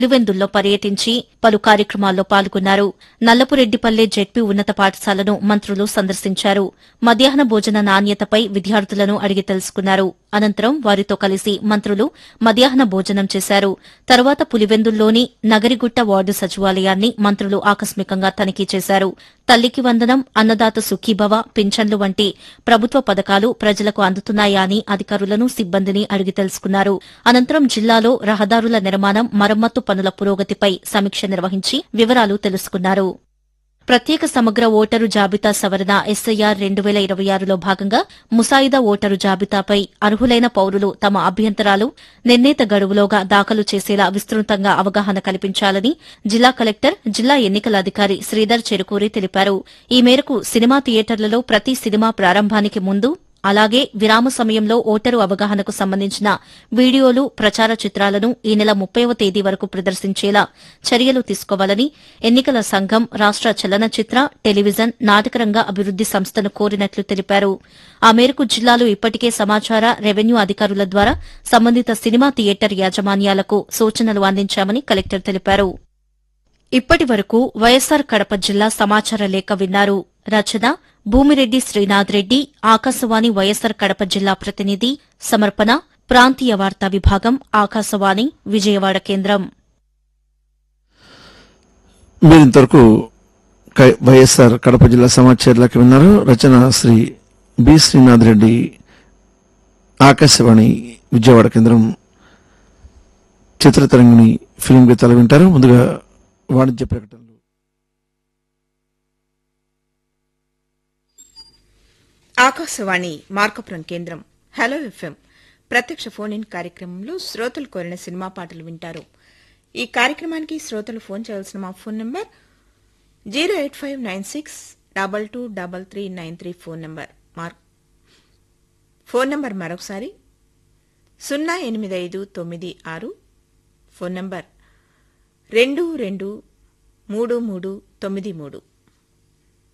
పులివెందుల్లో పర్యటించి పలు కార్యక్రమాల్లో పాల్గొన్నారు నల్లపురెడ్డిపల్లె జెడ్పీ ఉన్నత పాఠశాలను మంత్రులు సందర్శించారు మధ్యాహ్న భోజన నాణ్యతపై విద్యార్థులను అడిగి తెలుసుకున్నారు అనంతరం వారితో కలిసి మంత్రులు మధ్యాహ్న భోజనం చేశారు తర్వాత పులివెందుల్లోని నగరిగుట్ట వార్డు సచివాలయాన్ని మంత్రులు ఆకస్మికంగా తనిఖీ చేశారు తల్లికి వందనం అన్నదాత సుఖీభవ పింఛన్లు వంటి ప్రభుత్వ పథకాలు ప్రజలకు అందుతున్నాయా అని అధికారులను సిబ్బందిని అడిగి తెలుసుకున్నారు అనంతరం జిల్లాలో రహదారుల నిర్మాణం మరమ్మత్తు పనుల పురోగతిపై సమీక్ష నిర్వహించి వివరాలు తెలుసుకున్నారు ప్రత్యేక సమగ్ర ఓటరు జాబితా సవరణ ఎస్ఐఆర్ రెండు వేల ఇరవై ఆరులో భాగంగా ముసాయిదా ఓటరు జాబితాపై అర్హులైన పౌరులు తమ అభ్యంతరాలు నిర్ణీత గడువులోగా దాఖలు చేసేలా విస్తృతంగా అవగాహన కల్పించాలని జిల్లా కలెక్టర్ జిల్లా ఎన్నికల అధికారి శ్రీధర్ చెరుకూరి తెలిపారు ఈ మేరకు సినిమా థియేటర్లలో ప్రతి సినిమా ప్రారంభానికి ముందు అలాగే విరామ సమయంలో ఓటరు అవగాహనకు సంబంధించిన వీడియోలు ప్రచార చిత్రాలను ఈ నెల ముప్పైవ తేదీ వరకు ప్రదర్శించేలా చర్యలు తీసుకోవాలని ఎన్నికల సంఘం రాష్ట చలనచిత్ర టెలివిజన్ నాటకరంగ అభివృద్ది సంస్థను కోరినట్లు తెలిపారు ఆ మేరకు జిల్లాలో ఇప్పటికే సమాచార రెవెన్యూ అధికారుల ద్వారా సంబంధిత సినిమా థియేటర్ యాజమాన్యాలకు సూచనలు అందించామని కలెక్టర్ తెలిపారు ఇప్పటి వరకు వైఎస్సార్ కడప జిల్లా సమాచార లేఖ విన్నారు రచన భూమిరెడ్డి శ్రీనాథ్ రెడ్డి ఆకాశవాణి వైఎస్సార్ కడప జిల్లా ప్రతినిధి సమర్పణ ప్రాంతీయ వార్తా విభాగం ఆకాశవాణి విజయవాడ కేంద్రం మీరు ఇంతవరకు కై- వైఎస్ఆర్ కడప జిల్లా సమాచారాలకి విన్నారు రచన శ్రీ బి శ్రీనాథ్ రెడ్డి ఆకాశవాణి విజయవాడ కేంద్రం చిత్రతరంగిణి ఫిలిం గీతాలు వింటారు ముందుగా వాణిజ్య ప్రకటనలు ఆకాశవాణి మార్కపురం కేంద్రం హలో ఎఫ్ఎం ప్రత్యక్ష ఫోన్ ఇన్ కార్యక్రమంలో శ్రోతలు కోరిన సినిమా పాటలు వింటారు ఈ కార్యక్రమానికి శ్రోతలు ఫోన్ చేయాల్సిన మా phone number zero eight five nine six double two double three nine three phone number మార్ ఫోన్ నంబర్ మరొకసారి సున్నా ఎనిమిది ఐదు తొమ్మిది ఆరు ఫోన్ నంబర్ రెండు రెండు మూడు మూడు తొమ్మిది మూడు